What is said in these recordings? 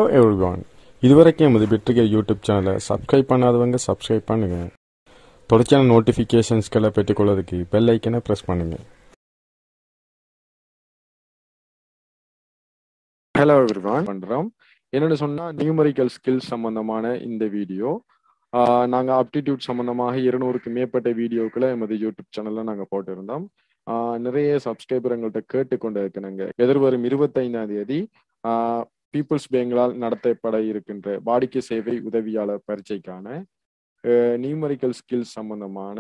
everyone இதுவரைக்கும் எமது வெற்றிகை யூடியூப் சேனலை சப்ஸ்கிரைப் பண்ணாதவங்க சப்ஸ்கிரைப் பண்ணுங்க தொடர்ச்சியான நோட்டிஃபிகேஷன்ஸ்களை பெற்றுக்கொள்வதற்கு பெல் ஐக்கனை ப்ரெஸ் பண்ணுங்க ஹலோ எவ்ரிவான் பண்றோம் என்னென்னு சொன்னா நியூமரிக்கல் ஸ்கில்ஸ் சம்பந்தமான இந்த வீடியோ நாங்க அப்டிடியூட் சம்பந்தமாக இருநூறுக்கு மேற்பட்ட வீடியோக்களை எமது யூடியூப் சேனல்ல நாங்க போட்டிருந்தோம் ஆஹ் நிறைய சப்ஸ்கிரைபர் எங்கள்கிட்ட கேட்டுக்கொண்டு இருக்கிறாங்க எதிர்வரும் இருபத்தைந்தாம் தேதி பீப்புள்ஸ் பேங்களால் நடத்தப்பட இருக்கின்ற வாடிக்கை சேவை உதவியாளர் பரீட்சைக்கான நியூமரிக்கல் ஸ்கில்ஸ் சம்பந்தமான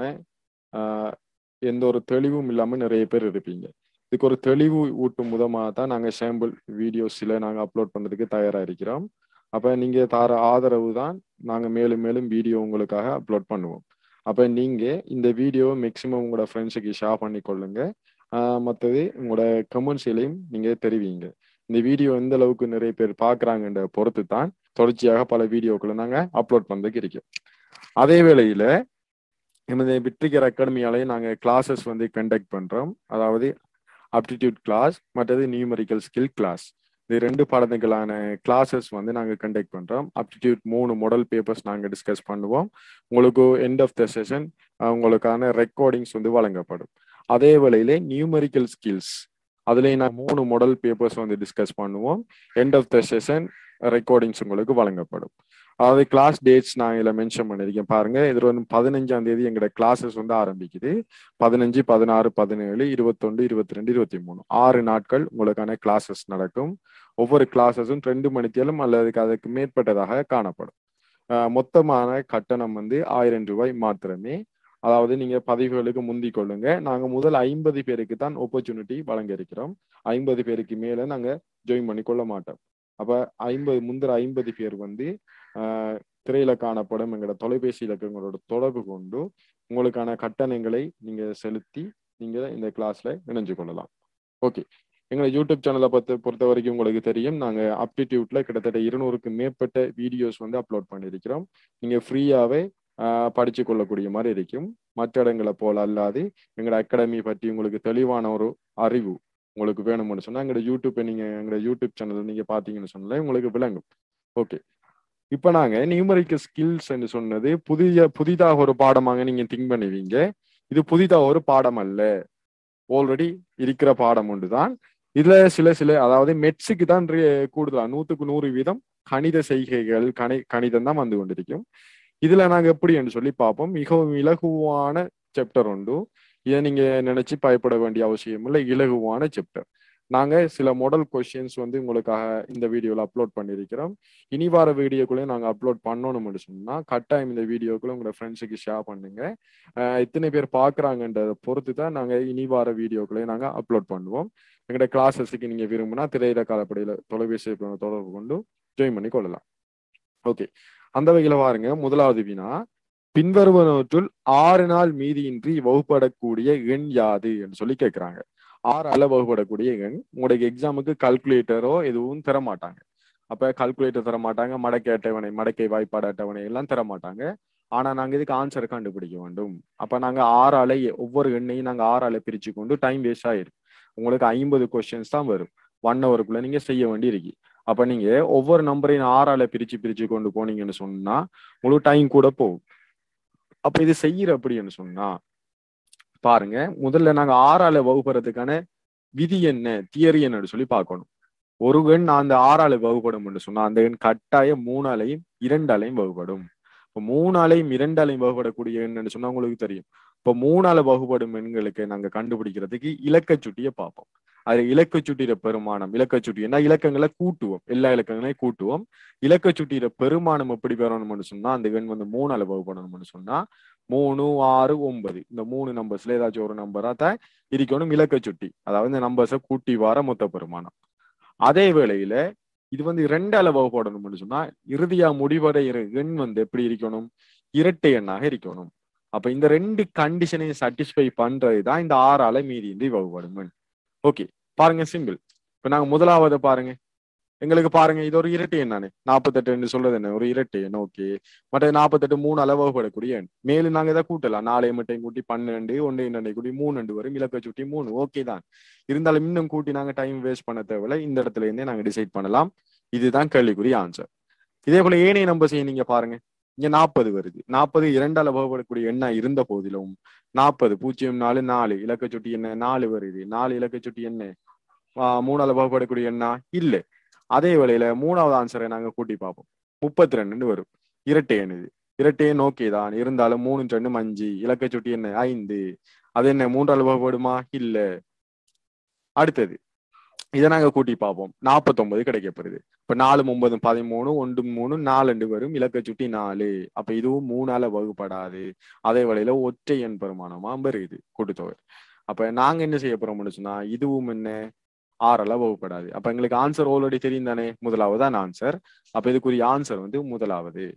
ஆஹ் எந்த ஒரு தெளிவும் இல்லாம நிறைய பேர் இருப்பீங்க இதுக்கு ஒரு தெளிவு ஊட்டும் விதமாக தான் நாங்கள் சாம்பிள் வீடியோஸில் நாங்கள் அப்லோட் பண்ணுறதுக்கு தயாராக இருக்கிறோம் அப்போ நீங்கள் தர ஆதரவு தான் நாங்கள் மேலும் மேலும் வீடியோ உங்களுக்காக அப்லோட் பண்ணுவோம் அப்போ நீங்கள் இந்த வீடியோவை மேக்சிமம் உங்களோட ஃப்ரெண்ட்ஸுக்கு ஷேர் பண்ணி கொள்ளுங்க மற்றது உங்களோட கமெண்ட்ஸ்லையும் நீங்கள் தெரிவிங்க இந்த வீடியோ எந்த அளவுக்கு நிறைய பேர் பார்க்குறாங்கன்ற பொறுத்து தான் தொடர்ச்சியாக பல வீடியோக்களை நாங்கள் அப்லோட் பண்ணதுக்கு இருக்கோம் அதே வேளையில் எமது விட்ரிகர் அகாடமியாலேயே நாங்கள் கிளாஸஸ் வந்து கண்டக்ட் பண்ணுறோம் அதாவது அப்டிடியூட் கிளாஸ் மற்றது நியூமரிக்கல் ஸ்கில் கிளாஸ் இது ரெண்டு பாடத்துக்களான கிளாஸஸ் வந்து நாங்கள் கண்டக்ட் பண்ணுறோம் அப்டிடியூட் மூணு மாடல் பேப்பர்ஸ் நாங்கள் டிஸ்கஸ் பண்ணுவோம் உங்களுக்கு எண்ட் ஆஃப் த செஷன் உங்களுக்கான ரெக்கார்டிங்ஸ் வந்து வழங்கப்படும் அதே வேளையிலே நியூமரிக்கல் ஸ்கில்ஸ் அதுலேயும் நான் மூணு மாடல் பேப்பர்ஸ் வந்து டிஸ்கஸ் பண்ணுவோம் end of the session recordings உங்களுக்கு வழங்கப்படும் அதாவது கிளாஸ் டேட்ஸ் நான் இதில் மென்ஷன் பண்ணியிருக்கேன் பாருங்க இது வந்து பதினஞ்சாம் தேதி எங்களோட கிளாஸஸ் வந்து ஆரம்பிக்குது பதினஞ்சு பதினாறு பதினேழு இருபத்தொன்று இருபத்தி ரெண்டு இருபத்தி மூணு ஆறு நாட்கள் உங்களுக்கான கிளாஸஸ் நடக்கும் ஒவ்வொரு கிளாஸஸும் ரெண்டு மணித்தேலும் அல்லது அதுக்கு மேற்பட்டதாக காணப்படும் மொத்தமான கட்டணம் வந்து ஆயிரம் ரூபாய் மாத்திரமே அதாவது நீங்க பதிவுகளுக்கு முந்தி கொள்ளுங்க நாங்க முதல் ஐம்பது பேருக்கு தான் ஆப்பர்ச்சுனிட்டி வழங்க இருக்கிறோம் ஐம்பது பேருக்கு மேல நாங்க ஜாயின் பண்ணி கொள்ள மாட்டோம் அப்ப ஐம்பது முந்திர ஐம்பது பேர் வந்து திரையில காணப்படும் எங்களோட தொலைபேசி இலக்கங்களோட தொடர்பு கொண்டு உங்களுக்கான கட்டணங்களை நீங்க செலுத்தி நீங்க இந்த கிளாஸ்ல இணைஞ்சு கொள்ளலாம் ஓகே எங்களை யூடியூப் சேனலை பத்து பொறுத்த வரைக்கும் உங்களுக்கு தெரியும் நாங்க அப்டிடியூட்ல கிட்டத்தட்ட இருநூறுக்கு மேற்பட்ட வீடியோஸ் வந்து அப்லோட் பண்ணியிருக்கிறோம் நீங்க ஃப்ரீயாவே படிச்சு கொள்ளக்கூடிய மாதிரி இருக்கும் மற்ற இடங்களை போல அல்லாது எங்களோட அகாடமி பற்றி உங்களுக்கு தெளிவான ஒரு அறிவு உங்களுக்கு வேணும்னு சொன்னா எங்களோட யூடியூப்பை நீங்க எங்களோட யூடியூப் சேனல் நீங்க பாத்தீங்கன்னு சொன்னாலே உங்களுக்கு விளங்கும் ஓகே இப்ப நாங்க நியூமரிக்கல் ஸ்கில்ஸ் என்று சொன்னது புதிய புதிதாக ஒரு பாடமாக நீங்க திங்க் பண்ணுவீங்க இது புதிதாக ஒரு பாடம் அல்ல ஆல்ரெடி இருக்கிற பாடம் ஒன்று தான் இதுல சில சில அதாவது மெட்ஸுக்கு தான் கூடுதலா நூத்துக்கு நூறு வீதம் கணித செய்கைகள் கணி கணிதம் தான் வந்து கொண்டிருக்கும் இதுல நாங்க எப்படி என்று சொல்லி பார்ப்போம் மிகவும் இலகுவான சாப்டர் உண்டு இதை நீங்க நினைச்சு பயப்பட வேண்டிய அவசியம் இல்லை இலகுவான சாப்டர் நாங்க சில மாடல் கொஸ்டின்ஸ் வந்து உங்களுக்காக இந்த வீடியோல அப்லோட் பண்ணியிருக்கிறோம் இனி வார வீடியோக்குள்ளேயும் நாங்க அப்லோட் பண்ணணும்னு சொன்னா கட்டாயம் இந்த வீடியோக்குள்ள உங்களோட ஃப்ரெண்ட்ஸுக்கு ஷேர் பண்ணுங்க எத்தனை பேர் பாக்குறாங்கன்றத பொறுத்து தான் நாங்க இனி வார வீடியோக்குள்ளேயும் நாங்க அப்லோட் பண்ணுவோம் எங்களோட கிளாஸஸுக்கு நீங்க விரும்புனா திரையில காலப்படையில தொலைபேசி தொடர்பு கொண்டு ஜாயின் பண்ணி கொள்ளலாம் ஓகே அந்த வகையில பாருங்க முதலாவது வினா பின்வருவனவற்றுள் ஆறு நாள் மீதியின்றி வகுப்படக்கூடிய எண் யாது என்று சொல்லி கேட்கிறாங்க ஆறு அளவு வகுப்படக்கூடிய எண் உங்களுடைய எக்ஸாமுக்கு கல்குலேட்டரோ எதுவும் தர மாட்டாங்க அப்ப கல்குலேட்டர் தர மாட்டாங்க மடக்கை அட்டவணை மடக்கை வாய்ப்பாடு அட்டவணை எல்லாம் தர மாட்டாங்க ஆனா நாங்க இதுக்கு ஆன்சர் கண்டுபிடிக்க வேண்டும் அப்ப நாங்க ஆறு அலை ஒவ்வொரு எண்ணையும் நாங்க ஆறு அலை பிரிச்சு கொண்டு டைம் வேஸ்ட் ஆயிரும் உங்களுக்கு ஐம்பது கொஸ்டின்ஸ் தான் வரும் ஒன் ஹவருக்குள்ள நீங்க செய்ய வேண்டி இருக்கு அப்ப நீங்க ஒவ்வொரு நம்பரையும் ஆறால பிரிச்சு பிரிச்சு கொண்டு போனீங்கன்னு சொன்னா உங்களுக்கு டைம் கூட போகும் அப்ப இது செய்யற அப்படின்னு சொன்னா பாருங்க முதல்ல நாங்க ஆறால வகுப்புறதுக்கான விதி என்ன தியரி என்னன்னு சொல்லி பார்க்கணும் ஒரு எண் அந்த ஆறால வகுப்படும் சொன்னா அந்த எண் கட்டாயம் மூணாலையும் இரண்டாலையும் வகுப்படும் இப்போ மூணாலையும் இரண்டாலையும் வகுப்படக்கூடிய எண்ணுன்னு சொன்னா உங்களுக்கு தெரியும் இப்போ மூணால வகுப்படும் எண்களுக்கு நாங்க கண்டுபிடிக்கிறதுக்கு இலக்க சுட்டியை பார்ப்போம் அது இலக்க சுட்டிர பெருமானம் இலக்க சுட்டினா இலக்கங்களை கூட்டுவோம் எல்லா இலக்கங்களையும் கூட்டுவோம் இலக்க சுட்டிர பெருமானம் எப்படி பெறணும்னு சொன்னா அந்த எண் வந்து மூணால வகுப்படணும்னு சொன்னா மூணு ஆறு ஒன்பது இந்த மூணு நம்பர்ஸ்ல ஏதாச்சும் ஒரு நம்பரா தான் இருக்கணும் இலக்க சுட்டி அதாவது இந்த நம்பர்ஸை கூட்டி வார மொத்த பெருமானம் அதே வேளையில இது வந்து இரண்டால வகுப்படணும்னு சொன்னா இறுதியா முடிவடைகிற எண் வந்து எப்படி இருக்கணும் இரட்டை எண்ணாக இருக்கணும் அப்ப இந்த ரெண்டு கண்டிஷனையும் சாட்டிஸ்ஃபை பண்றது தான் இந்த ஆறால மீதியின்றி வகுப்படும் எண் ஓகே பாருங்க சிம்பிள் இப்ப நாங்க முதலாவது பாருங்க எங்களுக்கு பாருங்க இது ஒரு இரட்டை எண் தானே நாற்பத்தெட்டு சொல்றது என்ன ஒரு இரட்டை எண் ஓகே மற்ற நாற்பத்தெட்டு மூணு அளவுப்படக்கூடிய எண் மேலும் நாங்க இதை கூட்டலாம் நாளை மட்டும் கூட்டி பன்னெண்டு ஒன்று இரண்டை கூட்டி மூணு ரெண்டு வரும் இலக்க சுட்டி மூணு ஓகே தான் இருந்தாலும் இன்னும் கூட்டி நாங்க டைம் வேஸ்ட் பண்ண தேவையில்ல இந்த இடத்துல இருந்தே நாங்க டிசைட் பண்ணலாம் இதுதான் கேள்விக்குரிய ஆன்சர் இதே போல ஏனைய நம்பர்ஸையும் நீங்க பாருங்க இங்க நாற்பது வருது நாற்பது இரண்டால வகுப்படக்கூடிய எண்ணா இருந்த போதிலும் நாற்பது பூஜ்ஜியம் நாலு நாலு இலக்க சுட்டி என்ன நாலு வருது நாலு இலக்க சுட்டி என்ன ஆஹ் மூணால வகுப்படக்கூடிய எண்ணா இல்ல அதே வேளையில மூணாவது ஆன்சரை நாங்க கூட்டி பார்ப்போம் முப்பத்தி ரெண்டுன்னு வரும் இரட்டை எண் இது இரட்டை எண் ஓகே தான் இருந்தாலும் மூணு ரெண்டு அஞ்சு இலக்க சுட்டி என்ன ஐந்து அது என்ன மூன்றால் வகுப்படுமா இல்ல அடுத்தது இதை நாங்க கூட்டி பார்ப்போம் நாற்பத்தொன்பது கிடைக்கப்படுது இப்ப நாலு ஒன்பது பதிமூணு ஒன்று மூணு நாலு ரெண்டு வரும் இலக்க சுட்டி நாலு அப்ப இதுவும் மூணால வகுப்படாது அதே வேளையில ஒற்றை எண் பெருமானமா வருது கூட்டுத்தொகை அப்ப நாங்க என்ன செய்ய போறோம்னு சொன்னா இதுவும் என்ன ஆறால வகுப்படாது அப்ப எங்களுக்கு ஆன்சர் ஆல்ரெடி தெரியும் தானே முதலாவது தான் ஆன்சர் அப்ப இதுக்குரிய ஆன்சர் வந்து முதலாவது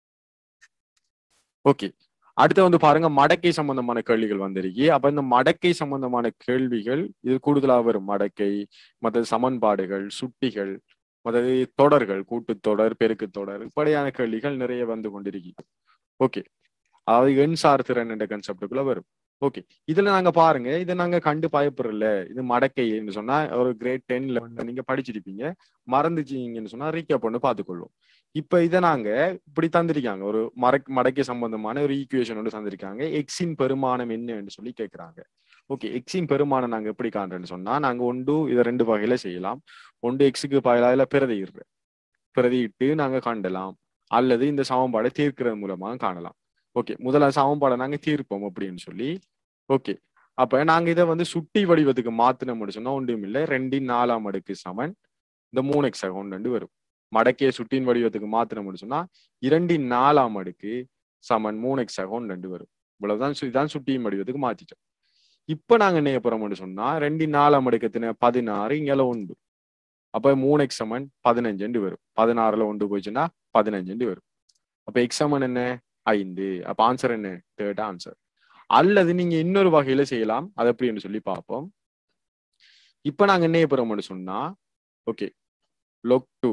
ஓகே அடுத்து வந்து பாருங்க மடக்கை சம்பந்தமான கேள்விகள் வந்திருக்கு அப்ப இந்த மடக்கை சம்பந்தமான கேள்விகள் இது கூடுதலாக வரும் மடக்கை மற்ற சமன்பாடுகள் சுட்டிகள் மற்றது தொடர்கள் கூட்டுத்தொடர் பெருக்கு தொடர் இப்படியான கேள்விகள் நிறைய வந்து கொண்டிருக்கு ஓகே அதாவது எண் சார் திறன் என்ற கன்செப்டுக்குள்ள வரும் ஓகே இதுல நாங்க பாருங்க இதை நாங்க கண்டு பயப்படுறல இது மடக்கைன்னு சொன்னா ஒரு கிரேட் டென்ல நீங்க படிச்சிருப்பீங்க மறந்துச்சீங்கன்னு சொன்னா ரீகேப் பண்ணி பார்த்துக்கொள்வோம் இப்ப இதை நாங்க இப்படி தந்திருக்காங்க ஒரு மடக் மடக்கை சம்பந்தமான ஒரு ஈக்குவேஷன் ஒன்று தந்திருக்காங்க எக்ஸின் பெருமானம் என்னன்னு சொல்லி கேட்கிறாங்க ஓகே எக்ஸின் பெருமானம் நாங்க எப்படி காண்றேன்னு சொன்னா நாங்க ஒன்று இதை ரெண்டு வகையில செய்யலாம் ஒன்று எக்ஸுக்கு பதிலாக பிரதியிடுற பிரதியிட்டு நாங்க காண்டலாம் அல்லது இந்த சமன்பாடை தீர்க்கிறது மூலமா காணலாம் ஓகே முதல்ல சமன்பாடை நாங்க தீர்ப்போம் அப்படின்னு சொல்லி ஓகே அப்ப நாங்க இதை வந்து சுட்டி வடிவத்துக்கு மாத்தினோம்னு சொன்னா ஒன்றும் இல்லை ரெண்டின் நாலாம் அடுக்கு சமன் இந்த மூணு எக்ஸ் ஒன்று வரும் மடக்கைய சுட்டின் வடிவத்துக்கு மாத்தினோம்னு சொன்னா இரண்டின் நாலாம் அடுக்கு சமன் மூணு எக்ஸ் ஒன்று வரும் இவ்வளவுதான் சு- இதான் சுட்டியின் வடிவத்துக்கு மாத்திட்டோம் இப்ப நாங்க என்ன செய்ய போறோம்னு சொன்னா ரெண்டின் நாலாம் அடுக்கத்தின பதினாறு இங்கே உண்டு அப்ப மூணு எக்ஸ் சமன் பதினஞ்சுண்டு வரும் பதினாறுல ஒன்று போச்சுன்னா பதினஞ்சுண்டு வரும் அப்ப எக்ஸ் சமன் என்ன ஐந்து அப்ப ஆன்சர் என்ன தேர்ட் ஆன்சர் அல்லது நீங்க இன்னொரு வகையில செய்யலாம் அது எப்படின்னு சொல்லி பார்ப்போம் இப்ப நாங்க என்ன செய்ய போறோம்னு சொன்னா ஓகே லொக் டூ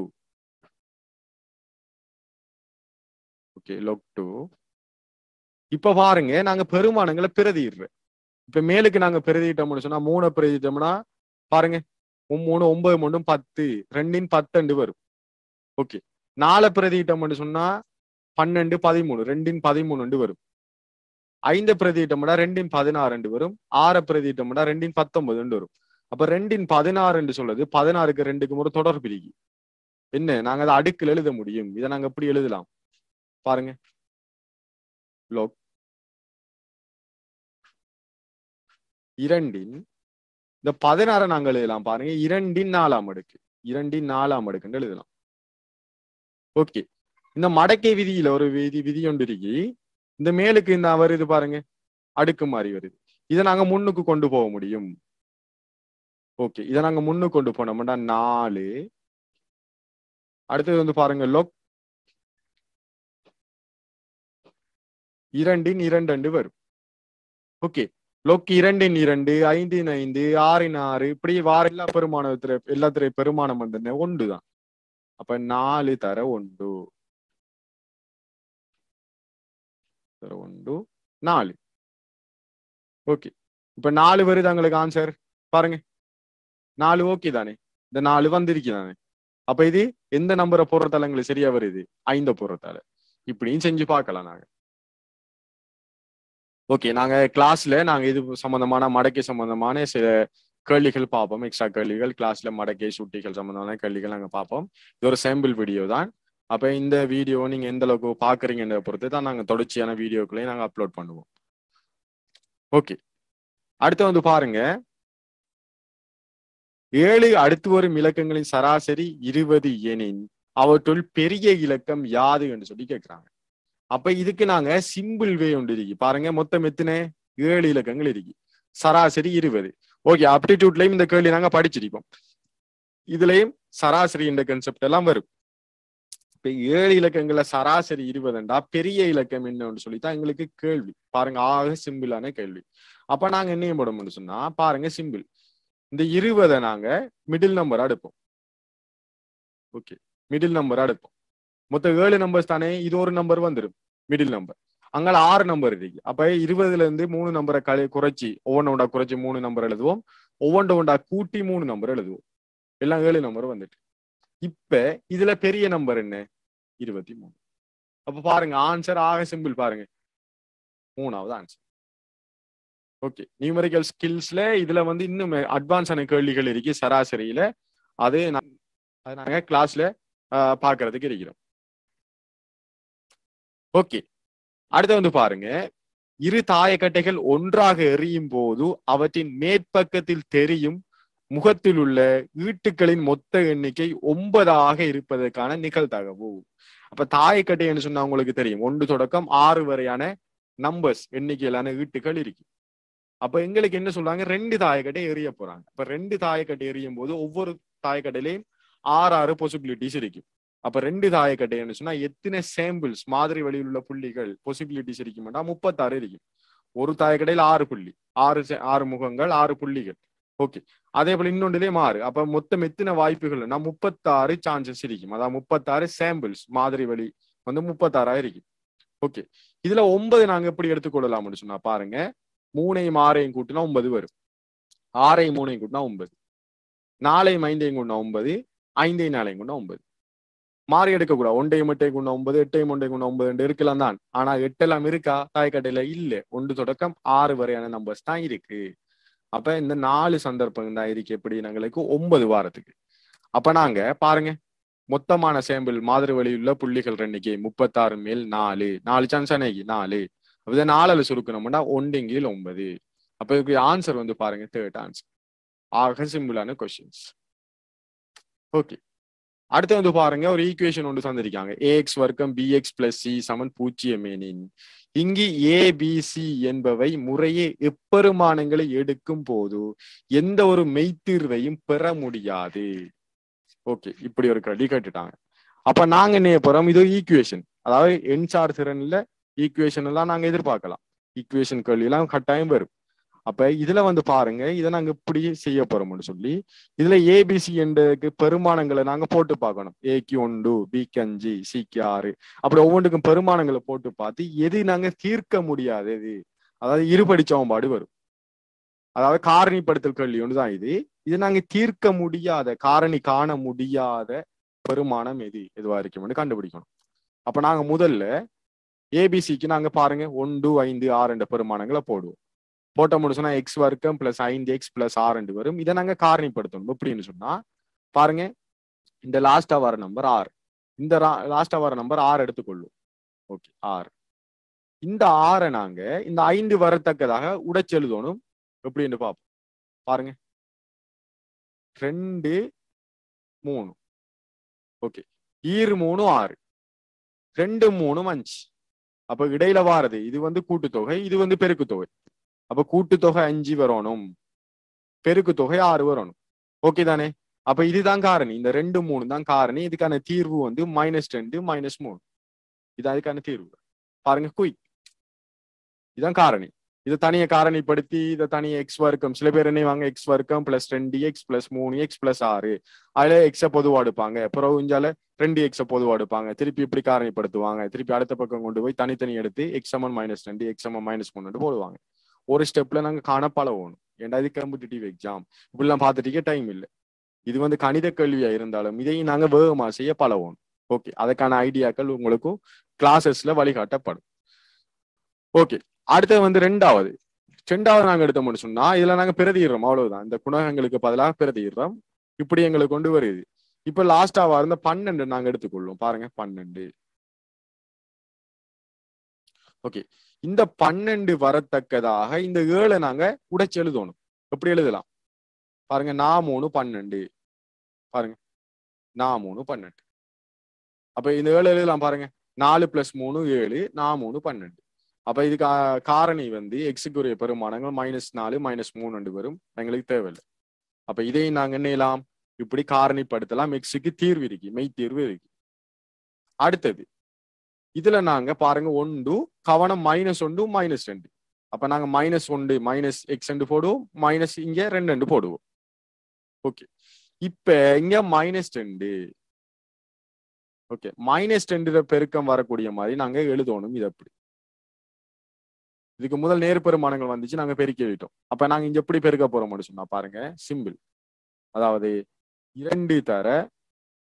ஓகே லொக் டூ இப்ப பாருங்க நாங்க பெருமானங்களை பிரதிடுறோம் இப்ப மேலுக்கு நாங்க பிரதிட்டோம்னு சொன்னா மூணை பிரதிட்டோம்னா பாருங்க உம் மூணு ஒன்பது மூணும் பத்து ரெண்டின் பத்தண்டு வரும் ஓகே நாலு பிரதிட்டோம்னு சொன்னா பன்னெண்டு பதிமூணு ரெண்டின் பதிமூணு வரும் ஐந்து பிரதிட்டோம்னா ரெண்டின் பதினாறு வரும் ஆறு பிரதிட்டோம்னா ரெண்டின் பத்தொன்பது வரும் அப்ப ரெண்டின் பதினாறு சொல்றது பதினாறுக்கு ரெண்டுக்கு ஒரு தொடர் பிரிக்கி என்ன நாங்க அதை அடுக்கில் எழுத முடியும் இதை நாங்க எப்படி எழுதலாம் பாருங்க லோக் இரண்டின் இந்த பதினாறை நாங்க எழுதலாம் பாருங்க இரண்டின் நாலாம் அடுக்கு இரண்டின் நாலாம் அடுக்குன்னு எழுதலாம் ஓகே இந்த மடக்கை விதியில ஒரு விதி விதி ஒன்று இருக்கு இந்த மேலுக்கு இந்த வருது பாருங்க அடுக்கு மாதிரி வருது இதை நாங்க முன்னுக்கு கொண்டு போக முடியும் ஓகே இதை நாங்க முன்னுக்கு கொண்டு போனோம்னா நாலு அடுத்தது வந்து பாருங்க லொக் இரண்டின் இரண்டு வரும் ஓகே லொக் இரண்டின் இரண்டு ஐந்தின் ஐந்து ஆறின் ஆறு இப்படி வார எல்லா பெருமானத்துல எல்லாத்துடைய பெருமானம் வந்து ஒன்று தான் அப்ப நாலு தர ஒன்று தர ஒன்று நாலு ஓகே இப்ப நாலு வருது உங்களுக்கு ஆன்சர் பாருங்க நாலு ஓகே தானே இந்த நாலு வந்திருக்கு தானே அப்ப இது எந்த நம்பரை போடுறதால எங்களுக்கு சரியா வருது ஐந்த போடுறதால இப்படியும் செஞ்சு பார்க்கலாம் நாங்க ஓகே நாங்க கிளாஸ்ல நாங்க இது சம்பந்தமான மடக்கை சம்பந்தமான சில கேள்விகள் பார்ப்போம் எக்ஸ்ட்ரா கேள்விகள் கிளாஸ்ல மடக்கை சுட்டிகள் சம்பந்தமான கேள்விகள் நாங்க பார்ப்போம் இது ஒரு சாம்பிள் வீடியோ தான் அப்ப இந்த வீடியோ நீங்க எந்த அளவுக்கு பாக்குறீங்கன்றத பொறுத்து தான் நாங்க தொடர்ச்சியான வீடியோக்களையும் நாங்க அப்லோட் பண்ணுவோம் ஓகே அடுத்து வந்து பாருங்க ஏழு அடுத்து வரும் இலக்கங்களின் சராசரி இருபது எனின் அவற்றுள் பெரிய இலக்கம் யாது என்று சொல்லி கேட்கிறாங்க அப்ப இதுக்கு நாங்க சிம்பிள் வே ஒன்று இருக்கு பாருங்க மொத்தம் எத்தனை ஏழு இலக்கங்கள் இருக்கு சராசரி இருபது ஓகே அப்டிடியூட்லயும் இந்த கேள்வி நாங்க படிச்சிருக்கோம் இதுலயும் சராசரி என்ற கன்செப்ட் எல்லாம் வரும் இப்ப ஏழு இலக்கங்கள்ல சராசரி இருபதுண்டா பெரிய இலக்கம் என்னன்னு சொல்லித்தான் எங்களுக்கு கேள்வி பாருங்க ஆக சிம்பிளான கேள்வி அப்ப நாங்க என்ன பண்ணணும்னு சொன்னா பாருங்க சிம்பிள் இந்த இருபதை நாங்க மிடில் நம்பர் எடுப்போம் ஓகே மிடில் நம்பர் எடுப்போம் மொத்தம் ஏழு நம்பர்ஸ் தானே இது ஒரு நம்பர் வந்துடும் மிடில் நம்பர் அங்கால ஆறு நம்பர் இருக்கு அப்ப இருபதுல இருந்து மூணு நம்பரை கழி குறைச்சி ஒவ்வொன்று ஒன்றா குறைச்சி மூணு நம்பர் எழுதுவோம் ஒவ்வொன்று ஒன்றா கூட்டி மூணு நம்பர் எழுதுவோம் எல்லாம் ஏழு நம்பர் வந்துட்டு இப்ப இதுல பெரிய நம்பர் என்ன இருபத்தி மூணு அப்ப பாருங்க ஆன்சர் ஆக சிம்பிள் பாருங்க மூணாவது ஆன்சர் ஓகே நியூமரிக்கல் ஸ்கில்ஸ்ல இதுல வந்து இன்னும் அட்வான்ஸான கேள்விகள் இருக்கு சராசரியில அது நா- அது நாங்க கிளாஸ்ல பாக்குறதுக்கு இருக்கிறோம் ஓகே அடுத்து வந்து பாருங்க இரு தாயக்கட்டைகள் ஒன்றாக எறியும் போது அவற்றின் மேற்பக்கத்தில் தெரியும் முகத்தில் உள்ள ஈட்டுக்களின் மொத்த எண்ணிக்கை ஒன்பதாக இருப்பதற்கான நிகழ்தகவு அப்ப தாயக்கட்டைன்னு சொன்னா உங்களுக்கு தெரியும் ஒன்று தொடக்கம் ஆறு வரையான நம்பர்ஸ் எண்ணிக்கையிலான ஈட்டுகள் இருக்கு அப்ப எங்களுக்கு என்ன சொல்றாங்க ரெண்டு தாயக்கட்டை எறிய போறாங்க அப்ப ரெண்டு தாயக்கட்டை எறியும் போது ஒவ்வொரு தாயக்கட்டையிலையும் ஆறு ஆறு பாசிபிலிட்டிஸ் இருக்கு அப்ப ரெண்டு தாயக்கட்டைன்னு சொன்னா எத்தனை சாம்பிள்ஸ் மாதிரி வழியில் உள்ள புள்ளிகள் பாசிபிலிட்டிஸ் இருக்குமாட்டா முப்பத்தாறு இருக்கும் ஒரு தாயக்கடையில் ஆறு புள்ளி ஆறு சே- ஆறு முகங்கள் ஆறு புள்ளிகள் ஓகே அதே போல இன்னொன்றுலயே மாறு அப்ப மொத்தம் எத்தனை வாய்ப்புகள் நான் முப்பத்தாறு சான்சஸ் இருக்கும் அதாவது முப்பத்தாறு சாம்பிள்ஸ் மாதிரி வழி வந்து முப்பத்தாறா இருக்கும் ஓகே இதுல ஒன்பது நாங்க எப்படி எடுத்துக்கொள்ளலாம்னு சொன்னா பாருங்க மூணையும் ஆறையும் கூட்டினா ஒன்பது வரும் ஆறையும் மூணையும் கூட்டினா ஒன்பது நாலையும் ஐந்தையும் கூட்டினா ஒன்பது ஐந்தையும் நாளையும் கூட்டினா ஒன்பது மாறி எடுக்கக்கூடாது ஒன்றையும் எட்டையும் கொண்ட ஒன்பது எட்டையும் ஒன்றையும் கொண்ட ஒன்பது ரெண்டு இருக்கலாம் தான் ஆனா எட்டெல்லாம் இருக்கா தாய்க்கட்டையில இல்ல ஒன்று தொடக்கம் ஆறு வரையான நம்பர்ஸ் தான் இருக்கு அப்ப இந்த நாலு சந்தர்ப்பம் தான் இருக்கு எப்படி எங்களுக்கு ஒன்பது வாரத்துக்கு அப்ப நாங்க பாருங்க மொத்தமான சேம்பிள் மாதிரி வழியுள்ள புள்ளிகள் எண்ணிக்கை முப்பத்தாறு மேல் நாலு நாலு சான்ஸ் அன்னைக்கு நாலு அப்ப இதை நாலுல சுருக்கணும்னா ஒன்றுங்கில் ஒன்பது அப்ப இதுக்கு ஆன்சர் வந்து பாருங்க தேர்ட் ஆன்சர் ஆக சிம்பிளான கொஸ்டின்ஸ் ஓகே அடுத்து வந்து பாருங்க ஒரு ஈக்குவேஷன் ஒன்று தந்திருக்காங்க ஏஎக்ஸ் வர்க்கம் பிஎக்ஸ் பிளஸ் சி சமன் பூஜ்ஜியம் எனின் இங்கு ஏ பி சி என்பவை முறையே எப்பெருமானங்களை எடுக்கும் போது எந்த ஒரு மெய்த்தீர்வையும் பெற முடியாது ஓகே இப்படி ஒரு கேள்வி கேட்டுட்டாங்க அப்ப நாங்க என்ன செய்ய போறோம் இது ஈக்குவேஷன் அதாவது என்சார் திறன்ல ஈக்குவேஷன் எல்லாம் நாங்க எதிர்பார்க்கலாம் ஈக்குவேஷன் கேள்வி எல்லாம் கட்டாயம் வரும் அப்ப இதுல வந்து பாருங்க இதை நாங்க இப்படி செய்ய போறோம்னு சொல்லி இதுல ஏபிசி என்றதுக்கு பெருமானங்களை நாங்க போட்டு பார்க்கணும் ஏக்கு ஒன்று பிக்கு அஞ்சு சிக்கு ஆறு அப்படி ஒவ்வொன்றுக்கும் பெருமானங்களை போட்டு பார்த்து எது நாங்க தீர்க்க முடியாதது அதாவது இருபடி சமன்பாடு வரும் அதாவது காரணிப்படுத்தல் கேள்வி ஒன்றுதான் இது இது நாங்க தீர்க்க முடியாத காரணி காண முடியாத பெருமானம் எது எதுவா இருக்கும்னு கண்டுபிடிக்கணும் அப்ப நாங்க முதல்ல ஏபிசிக்கு நாங்க பாருங்க ஒன்று ஐந்து ஆறு என்ற பெருமானங்களை போடுவோம் போட்ட முடிச்சுன்னா எக்ஸ் வர்க்கம் பிளஸ் ஐந்து எக்ஸ் பிளஸ் ஆறு ரெண்டு வரும் இதை நாங்க காரணிப்படுத்தணும் எப்படின்னு சொன்னா பாருங்க இந்த லாஸ்டா வர நம்பர் ஆறு இந்த லாஸ்டா வர நம்பர் ஆறு எடுத்துக்கொள்ளும் ஓகே ஆறு இந்த ஆறை நாங்க இந்த ஐந்து வரத்தக்கதாக உடைச்செழுதணும் எப்படின்னு பார்ப்போம் பாருங்க ரெண்டு மூணு ஓகே ஈரு மூணு ஆறு ரெண்டு மூணு அஞ்சு அப்ப இடையில வாரது இது வந்து கூட்டுத்தொகை இது வந்து பெருக்கு தொகை அப்ப கூட்டுத்தொகை அஞ்சு வரணும் பெருக்கு தொகை ஆறு வரணும் ஓகே தானே அப்ப இதுதான் காரணி இந்த ரெண்டு மூணு தான் காரணி இதுக்கான தீர்வு வந்து மைனஸ் ரெண்டு மைனஸ் மூணு இது அதுக்கான தீர்வு பாருங்க குயிக் இதுதான் காரணி இதை தனியை காரணிப்படுத்தி இதை தனியை எக்ஸ் வர்க்கம் சில பேர் என்ன வாங்க எக்ஸ் வர்க்கம் பிளஸ் ரெண்டு எக்ஸ் பிளஸ் மூணு எக்ஸ் பிளஸ் ஆறு அதுல எக்ஸ பொதுவா எடுப்பாங்க பிறகு இஞ்சால ரெண்டு எக்ஸ பொதுவா எடுப்பாங்க திருப்பி இப்படி காரணிப்படுத்துவாங்க திருப்பி அடுத்த பக்கம் கொண்டு போய் தனித்தனி எடுத்து எக்ஸ் எம்என் மைனஸ் ரெண்டு எக்ஸ் எம்என் மைனஸ் மூணு போடுவாங்க ஒரு ஸ்டெப்ல நாங்க காண பழகணும் ஏன்டா இது காம்படிட்டிவ் எக்ஸாம் இப்படிலாம் பார்த்துட்டீங்க டைம் இல்லை இது வந்து கணித கேள்வியா இருந்தாலும் இதையும் நாங்க வேகமா செய்ய பழகணும் ஓகே அதுக்கான ஐடியாக்கள் உங்களுக்கும் கிளாஸஸ்ல வழிகாட்டப்படும் ஓகே அடுத்தது வந்து ரெண்டாவது ரெண்டாவது நாங்க எடுத்தோம்னு சொன்னா இதுல நாங்க பிரதிடுறோம் அவ்வளவுதான் இந்த குணகங்களுக்கு பதிலாக பிரதிடுறோம் இப்படி எங்களுக்கு கொண்டு வருது இப்ப லாஸ்டாவா இருந்த பன்னெண்டு நாங்க எடுத்துக்கொள்ளும் பாருங்க பன்னெண்டு ஓகே இந்த பன்னெண்டு வரத்தக்கதாக இந்த ஏழை நாங்க உடைச்சு எழுதணும் எப்படி எழுதலாம் பாருங்க நான் மூணு பன்னெண்டு பாருங்க நான் மூணு பன்னெண்டு அப்ப இந்த ஏழு எழுதலாம் பாருங்க நாலு பிளஸ் மூணு ஏழு நான் மூணு பன்னெண்டு அப்ப இது கா- காரணி வந்து எக்ஸுக்குரிய பெருமானங்கள் மைனஸ் நாலு மைனஸ் மூணு ரெண்டு வரும் எங்களுக்கு தேவையில்லை அப்ப இதையும் நாங்க என்ன செய்யலாம் இப்படி காரணிப்படுத்தலாம் எக்ஸுக்கு தீர்வு இருக்கு மெய் தீர்வு இருக்கு அடுத்தது இதுல நாங்க பாருங்க ஒன்று கவனம் மைனஸ் ஒன்று மைனஸ் ரெண்டு அப்ப நாங்க மைனஸ் ஒன்று மைனஸ் எக்ஸ் ரெண்டு போடுவோம் மைனஸ் இங்க ரெண்டு ரெண்டு போடுவோம் ஓகே இப்ப இங்க மைனஸ் ரெண்டு ஓகே மைனஸ் ரெண்டு பெருக்கம் வரக்கூடிய மாதிரி நாங்க எழுதணும் இது அப்படி இதுக்கு முதல் நேர் பெருமானங்கள் வந்துச்சு நாங்க பெருக்கி எழுதிட்டோம் அப்ப நாங்க இங்க எப்படி பெருக்க போறோம்னு சொன்னா பாருங்க சிம்பிள் அதாவது இரண்டு தர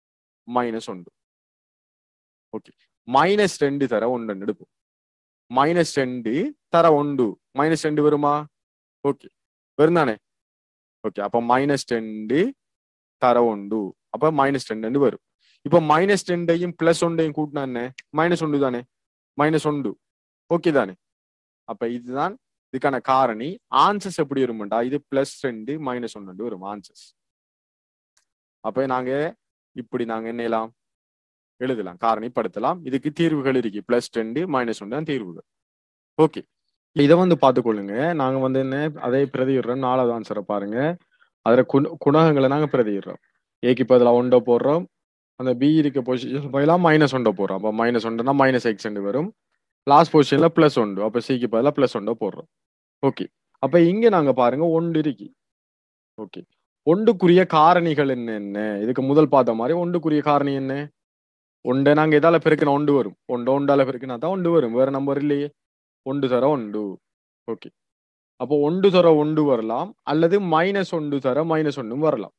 மைனஸ் ஒன்று ஓகே மைனஸ் ரெண்டு தர ஒன்று எடுப்போம் மைனஸ் ரெண்டு தர ஒன்று மைனஸ் ரெண்டு வருமா ஓகே வரும் தானே ஓகே அப்ப மைனஸ் ரெண்டு தர ஒன்று அப்ப மைனஸ் ரெண்டு வரும் இப்ப மைனஸ் ரெண்டையும் பிளஸ் ஒன்றையும் கூட்டினா என்ன மைனஸ் ஒன்று தானே மைனஸ் ஒன்று ஓகே தானே அப்ப இதுதான் இதுக்கான காரணி ஆன்சர்ஸ் எப்படி வருமாண்டா இது பிளஸ் ரெண்டு மைனஸ் ஒன்று வரும் ஆன்சர்ஸ் அப்ப நாங்க இப்படி நாங்க என்னலாம் எழுதலாம் காரணிப்படுத்தலாம் இதுக்கு தீர்வுகள் இருக்கு பிளஸ் ரெண்டு மைனஸ் ஒன்று தான் தீர்வுகள் ஓகே இதை வந்து பார்த்துக்கொள்ளுங்க நாங்க வந்து என்ன அதே பிரதிடுறோம் நாலாவது ஆன்சரை பாருங்க அதுல குண குணகங்களை நாங்க பிரதிடுறோம் ஏக்கு பதிலாக ஒன்றை போடுறோம் அந்த பி இருக்க பொசிஷன் பதிலாக மைனஸ் ஒன்றை போடுறோம் அப்போ மைனஸ் ஒன்றுனா மைனஸ் எக்ஸ் வரும் லாஸ்ட் பொசிஷன்ல பிளஸ் ஒன்று அப்போ சிக்கு பதிலாக பிளஸ் ஒன்றை போடுறோம் ஓகே அப்ப இங்க நாங்க பாருங்க ஒன்று இருக்கு ஓகே ஒன்றுக்குரிய காரணிகள் என்ன என்ன இதுக்கு முதல் பார்த்த மாதிரி ஒன்றுக்குரிய காரணி என்ன ஒன்றை நாங்க எதால பெருக்கினா ஒன்று வரும் ஒன்று ஒன்றால பெருக்கினா தான் ஒன்று வரும் வேற நம்பர் இல்லையே ஒன்று தர ஒன்று ஓகே அப்போ ஒன்று தர ஒன்று வரலாம் அல்லது மைனஸ் ஒன்று தர மைனஸ் ஒன்றும் வரலாம்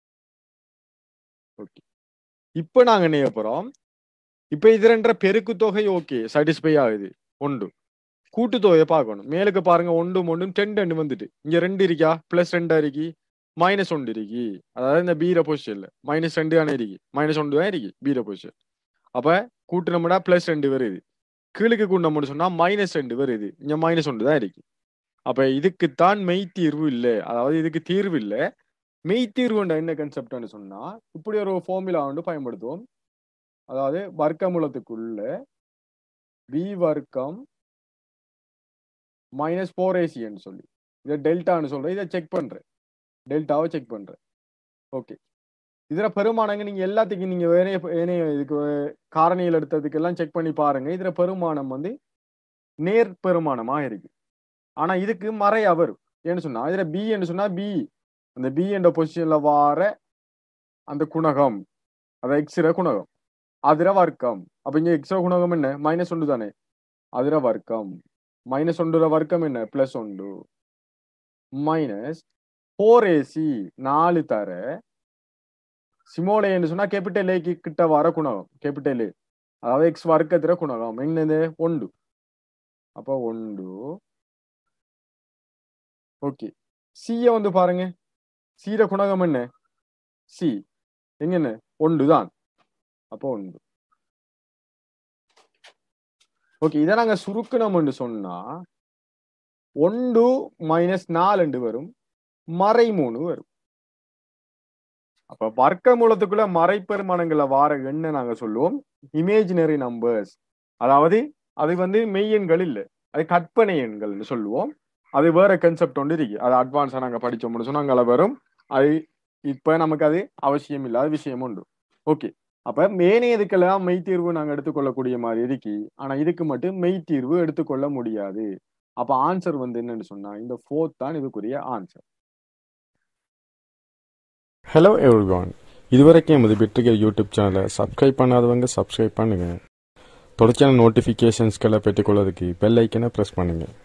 ஓகே இப்போ நாங்க என்ன செய்ய போறோம் இப்போ இது ரெண்டரை பெருக்கு தொகை ஓகே சாட்டிஸ்ஃபை ஆகுது ஒன்று கூட்டு தொகையை பார்க்கணும் மேலுக்கு பாருங்க ஒன்று ஒன்று டென் ரெண்டு வந்துட்டு இங்க ரெண்டு இருக்கா பிளஸ் ரெண்டா இருக்கி மைனஸ் ஒன்று இருக்கி அதாவது இந்த பீர பொசிஷன்ல மைனஸ் ரெண்டு தானே இருக்கு மைனஸ் ஒன்று தான் இருக்கு பீர பொசிஷன் அப்ப கூட்டினோம்னா பிளஸ் ரெண்டு வருது கீழுக்கு கூட்டினோம்னு சொன்னா மைனஸ் ரெண்டு வருது இங்க மைனஸ் ஒன்று தான் இருக்கு அப்ப இதுக்குத்தான் மெய் தீர்வு இல்லை அதாவது இதுக்கு தீர்வு இல்லை மெய் தீர்வுன்ற என்ன கன்செப்ட்னு சொன்னா இப்படி ஒரு ஃபார்முலா வந்து பயன்படுத்துவோம் அதாவது வர்க்கமூலத்துக்குள்ள பி வர்க்கம் மைனஸ் ஃபோர் ஏசின்னு சொல்லி இதை டெல்டான்னு சொல்றேன் இதை செக் பண்றேன் டெல்டாவை செக் பண்றேன் ஓகே இதுல பெருமானங்க நீங்க எல்லாத்துக்கும் நீங்க வேற ஏனைய இதுக்கு காரணிகள் எடுத்ததுக்கு எல்லாம் செக் பண்ணி பாருங்க இதுல பெருமானம் வந்து நேர் பெருமானமா இருக்கு ஆனா இதுக்கு மறையா வரும் ஏன்னு சொன்னா இதுல பி என்று சொன்னா பி அந்த பி என்ற பொசிஷன்ல வார அந்த குணகம் அத எக்ஸ்ர குணகம் அதிர வர்க்கம் அப்ப இங்க எக்ஸ்ர குணகம் என்ன மைனஸ் ஒன்று தானே அதிர வர்க்கம் மைனஸ் ஒன்றுற வர்க்கம் என்ன பிளஸ் ஒன்று மைனஸ் ஃபோர் ஏசி நாலு தர சிமோலேன்னு சொன்னா கேபிட்டல் ஏக்கு கிட்ட வர குணகம் கேபிட்டல் ஏ அதாவது எக்ஸ் வர்க்கத்திர குணகம் என்னது ஒன்று அப்ப ஒன்று ஓகே சிய வந்து பாருங்க சீர குணகம் என்ன சி எங்க என்ன ஒன்று தான் அப்போ ஒன்று ஓகே இதை நாங்க சுருக்கணும்னு சொன்னா ஒன்று மைனஸ் நாலு வரும் மறை மூணு வரும் அப்ப வர்க்க மூலத்துக்குள்ள மறைப்பெருமானங்களை வார எண்ணை நாங்க சொல்லுவோம் இமேஜினரி நம்பர்ஸ் அதாவது அது வந்து மெய்யெண்கள் இல்லை அது கற்பனை எண்கள்னு சொல்லுவோம் அது வேற கன்செப்ட் ஒன்று இருக்கு அது அட்வான்ஸா நாங்க படிச்சோம்னு சொன்னா அங்கே வரும் அது இப்ப நமக்கு அது அவசியம் இல்லாத விஷயம் உண்டு ஓகே அப்ப மேனையதுக்கெல்லாம் மெய் தீர்வு நாங்க எடுத்துக்கொள்ளக்கூடிய மாதிரி இருக்கு ஆனா இதுக்கு மட்டும் மெய் தீர்வு எடுத்துக்கொள்ள முடியாது அப்ப ஆன்சர் வந்து என்னன்னு சொன்னா இந்த ஃபோர்த் தான் இதுக்குரிய ஆன்சர் ஹலோ எவ்ரிவான் இதுவரைக்கும் எமது பெற்றுகிற யூடியூப் சேனலை சப்ஸ்கிரைப் பண்ணாதவங்க சப்ஸ்கிரைப் பண்ணுங்க தொடர்ச்சியான நோட்டிஃபிகேஷன்ஸ்களை பெற்றுக்கொள்வதற்கு பெல் ஐக்கனை ப்ரெஸ் பண்ணுங்கள்